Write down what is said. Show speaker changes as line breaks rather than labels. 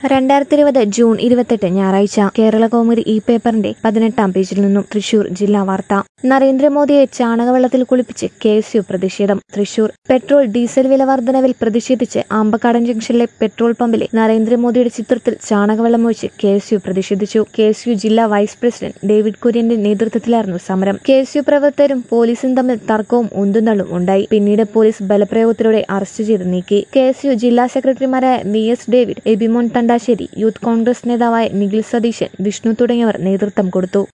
രണ്ടായിരത്തി ഇരുപത് ജൂൺ ഇരുപത്തെട്ട് ഞായറാഴ്ച കേരള കൗമുദി ഈ പേപ്പറിന്റെ പതിനെട്ടാം പേജിൽ നിന്നും തൃശൂർ ജില്ലാ വാർത്ത നരേന്ദ്രമോദിയെ ചാണകവെള്ളത്തിൽ കുളിപ്പിച്ച് കെ എസ് യു പ്രതിഷേധം തൃശൂർ പെട്രോൾ ഡീസൽ വില വർധനവിൽ പ്രതിഷേധിച്ച് ആമ്പക്കാടൻ ജംഗ്ഷനിലെ പെട്രോൾ പമ്പിലെ നരേന്ദ്രമോദിയുടെ ചിത്രത്തിൽ ചാണകവെള്ളം ഒഴിച്ച് കെ എസ് യു പ്രതിഷേധിച്ചു കെ എസ് യു ജില്ലാ വൈസ് പ്രസിഡന്റ് ഡേവിഡ് കുര്യന്റെ നേതൃത്വത്തിലായിരുന്നു സമരം കെ എസ് യു പ്രവർത്തകരും പോലീസും തമ്മിൽ തർക്കവും ഉന്തുന്തള്ളും ഉണ്ടായി പിന്നീട് പോലീസ് ബലപ്രയോഗത്തിലൂടെ അറസ്റ്റ് ചെയ്ത് നീക്കി കെ എസ് യു ജില്ലാ സെക്രട്ടറിമാരായ V S David Abimon Thandasseri youth Congress നേതാവായ നിഖിൽ സതീശൻ വിഷ്ണു തുടങ്ങിയവർ നേതൃത്വം കൊടുത്തു